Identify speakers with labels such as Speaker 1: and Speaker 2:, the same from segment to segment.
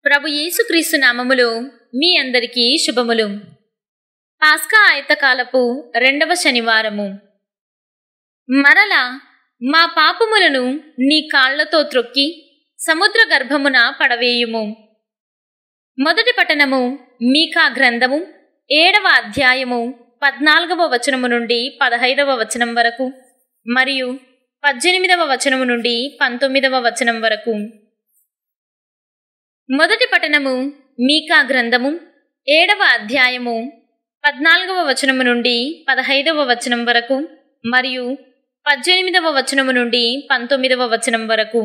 Speaker 1: ప్రభు యేసుక్రీస్తు నామములో మీ అందరికీ శుభములు పాస్కా ఆయతకాలపు రెండవ శనివారము మరల మా పాపములను నీ కాళ్లతో త్రొక్కి సముద్ర గర్భమున పడవేయుము మొదటి పట్టణము మీకా గ్రంథము ఏడవ అధ్యాయము పద్నాలుగవ వచనము నుండి పదహైదవ వచనం వరకు మరియు పద్దెనిమిదవ వచనము నుండి పంతొమ్మిదవ వచనం వరకు మొదటి పట్టణము మీకా గ్రంథము ఏడవ అధ్యాయము పద్నాలుగవ వచనము నుండి పదహైదవ వచనం వరకు మరియు పద్దెనిమిదవ వచనము నుండి పంతొమ్మిదవ వచనం వరకు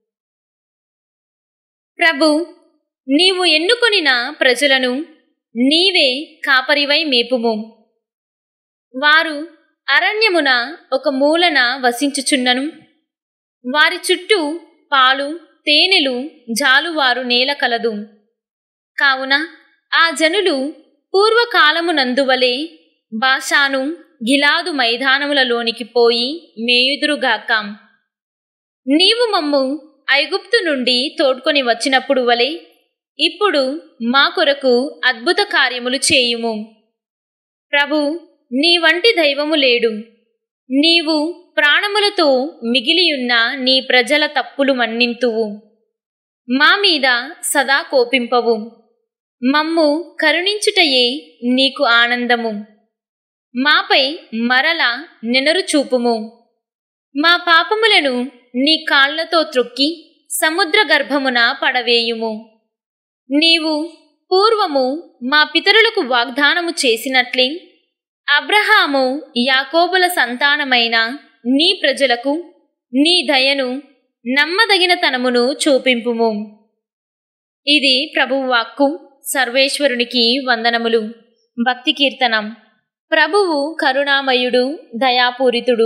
Speaker 1: ప్రభు నీవు ఎన్నుకొనిన ప్రజలను నీవే కాపరివై మేపుము వారు అరణ్యమున ఒక మూలన వసించుచున్నను వారి చుట్టూ పాలు తేనెలు జాలువారు నేల కలదు కావున ఆ జనులు పూర్వకాలమునందువలే బాషాను గిలాదు మైదానములలోనికి పోయి మేయుదురుగాక నీవు మమ్ము ఐగుప్తు నుండి తోడ్కొని వచ్చినప్పుడు వలె ఇప్పుడు మా కొరకు అద్భుత కార్యములు చేయుము ప్రభు నీ వంటి దైవము లేడు నీవు ప్రాణములతో మిగిలియున్న నీ ప్రజల తప్పులు మన్నింతువు మా మీద సదా కోపింపవు మమ్ము కరుణించుటయే నీకు ఆనందము మాపై మరల నెనరు చూపుము మా పాపములను నీ కాళ్లతో త్రొక్కి సముద్ర గర్భమున పడవేయుము నీవు పూర్వము మా పితరులకు వాగ్దానము చేసినట్లే అబ్రహాము యాకోబుల సంతానమైన నీ ప్రజలకు నీ దయను నమ్మదగిన తనమును చూపింపుము ఇది ప్రభువు వాక్కు సర్వేశ్వరునికి వందనములు భక్తి కీర్తనం ప్రభువు కరుణామయుడు దయాపూరితుడు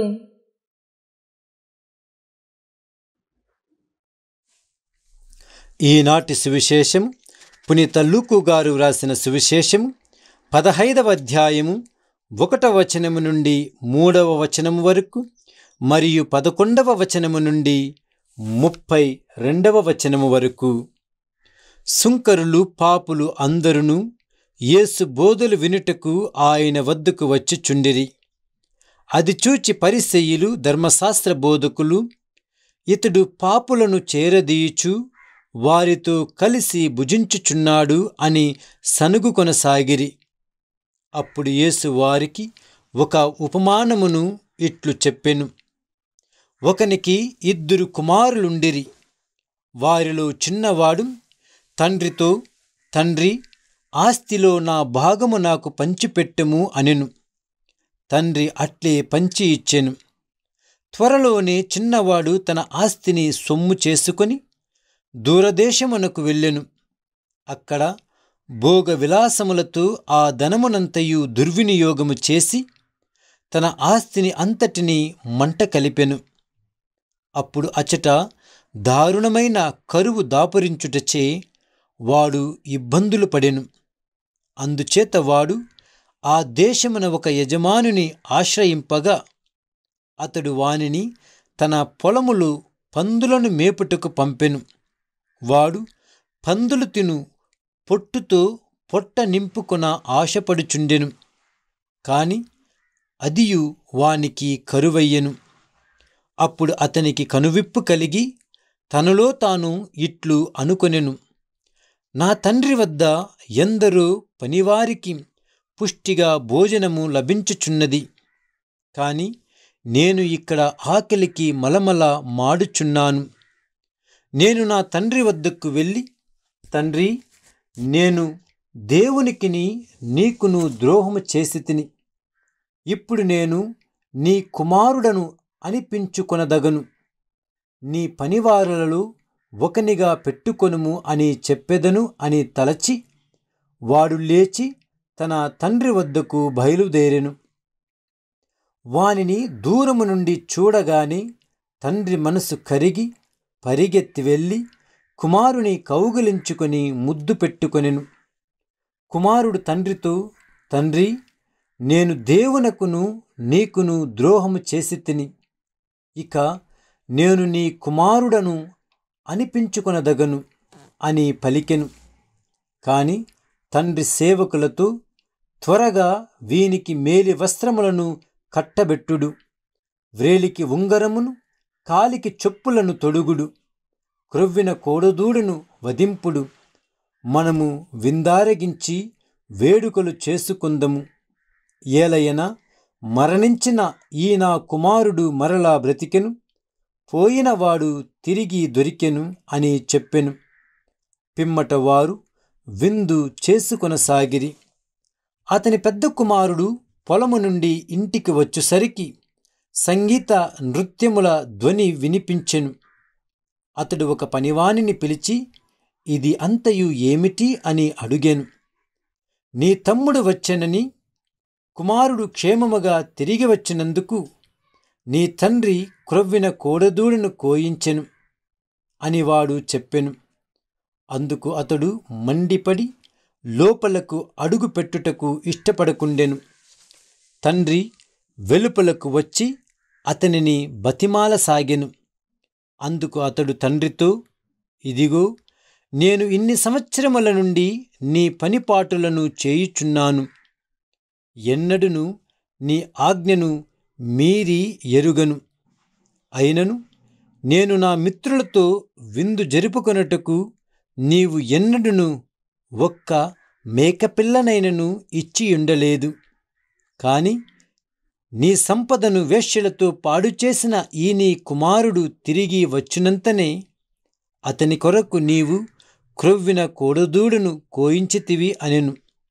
Speaker 2: ఈనాటి సువిశేషం పునీత లూకు గారు వ్రాసిన సువిశేషం పదహైదవ అధ్యాయము ఒకటవ వచనము నుండి మూడవ వచనము వరకు మరియు పదకొండవ వచనము నుండి ముప్పై రెండవ వచనము వరకు సుంకరులు పాపులు అందరును యేసు బోధలు వినుటకు ఆయన వద్దకు వచ్చిచుండిరి అది చూచి పరిసెయ్యులు ధర్మశాస్త్ర బోధకులు ఇతడు పాపులను చేరదీయుచు వారితో కలిసి భుజించుచున్నాడు అని సనుగు కొనసాగిరి అప్పుడు యేసు వారికి ఒక ఉపమానమును ఇట్లు చెప్పెను ఒకనికి ఇద్దరు కుమారులుండిరి వారిలో చిన్నవాడు తండ్రితో తండ్రి ఆస్తిలో నా భాగము నాకు పంచిపెట్టుము అనెను తండ్రి అట్లే పంచి ఇచ్చెను త్వరలోనే చిన్నవాడు తన ఆస్తిని సొమ్ము చేసుకొని దూరదేశమునకు వెళ్ళెను అక్కడ భోగ విలాసములతో ఆ ధనమునంతయు దుర్వినియోగము చేసి తన ఆస్తిని అంతటినీ మంట కలిపెను అప్పుడు అచట దారుణమైన కరువు దాపురించుటచే వాడు ఇబ్బందులు పడెను అందుచేత వాడు ఆ దేశమున ఒక యజమానుని ఆశ్రయింపగా అతడు వానిని తన పొలములు పందులను మేపుటకు పంపెను వాడు పందులు తిను పొట్టుతో పొట్ట నింపుకొన ఆశపడుచుండెను కాని అదియు వానికి కరువయ్యెను అప్పుడు అతనికి కనువిప్పు కలిగి తనలో తాను ఇట్లు అనుకొనెను నా తండ్రి వద్ద ఎందరో పనివారికి పుష్టిగా భోజనము లభించుచున్నది కాని నేను ఇక్కడ ఆకలికి మలమల మాడుచున్నాను నేను నా తండ్రి వద్దకు వెళ్ళి తండ్రి నేను దేవునికిని నీకును ద్రోహము చేసి తిని ఇప్పుడు నేను నీ కుమారుడను అనిపించుకొనదగను నీ పనివారులలో ఒకనిగా పెట్టుకొనుము అని చెప్పెదను అని తలచి వాడు లేచి తన తండ్రి వద్దకు బయలుదేరెను వానిని దూరము నుండి చూడగానే తండ్రి మనసు కరిగి పరిగెత్తి వెళ్ళి కుమారుని కౌగిలించుకొని ముద్దు పెట్టుకొనెను కుమారుడు తండ్రితో తండ్రి నేను దేవునకును నీకును ద్రోహము చేసి తిని ఇక నేను నీ కుమారుడను అనిపించుకొనదగను అని పలికెను కాని తండ్రి సేవకులతో త్వరగా వీనికి మేలి వస్త్రములను కట్టబెట్టుడు వ్రేలికి ఉంగరమును కాలికి చెప్పులను తొడుగుడు క్రొవ్విన కోడదూడను వధింపుడు మనము విందారగించి వేడుకలు చేసుకుందము ఏలయన మరణించిన ఈ నా కుమారుడు మరలా బ్రతికెను పోయినవాడు తిరిగి దొరికెను అని చెప్పెను పిమ్మట వారు విందు చేసుకొనసాగిరి అతని పెద్ద కుమారుడు పొలము నుండి ఇంటికి వచ్చేసరికి సంగీత నృత్యముల ధ్వని వినిపించెను అతడు ఒక పనివానిని పిలిచి ఇది అంతయు ఏమిటి అని అడుగాను నీ తమ్ముడు వచ్చెనని కుమారుడు క్షేమముగా తిరిగి వచ్చినందుకు నీ తండ్రి క్రొవ్విన కోడదూడను కోయించెను అని వాడు చెప్పెను అందుకు అతడు మండిపడి లోపలకు అడుగు పెట్టుటకు ఇష్టపడకుండెను తండ్రి వెలుపలకు వచ్చి అతనిని బతిమాలసాగెను అందుకు అతడు తండ్రితో ఇదిగో నేను ఇన్ని సంవత్సరముల నుండి నీ పనిపాటులను చేయుచున్నాను ఎన్నడును నీ ఆజ్ఞను మీరి ఎరుగను అయినను నేను నా మిత్రులతో విందు జరుపుకొనుటకు నీవు ఎన్నడును ఒక్క మేకపిల్లనైనను ఇచ్చియుండలేదు కాని నీ సంపదను వేశ్యలతో పాడు చేసిన ఈ నీ కుమారుడు తిరిగి వచ్చినంతనే అతని కొరకు నీవు క్రొవ్విన కోడదూడును కోయించితివి అనెను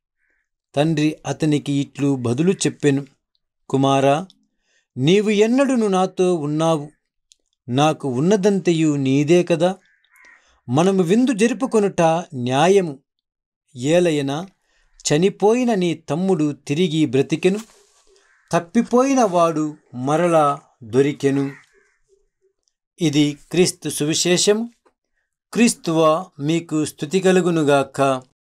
Speaker 2: తండ్రి అతనికి ఇట్లు బదులు చెప్పెను కుమారా నీవు ఎన్నడును నాతో ఉన్నావు నాకు ఉన్నదంతయు నీదే కదా మనము విందు జరుపుకొనుట న్యాయము ఏలయన చనిపోయిన నీ తమ్ముడు తిరిగి బ్రతికెను తప్పిపోయిన వాడు మరలా దొరికెను ఇది క్రీస్తు సువిశేషము క్రీస్తువ మీకు స్థుతి కలుగునుగాక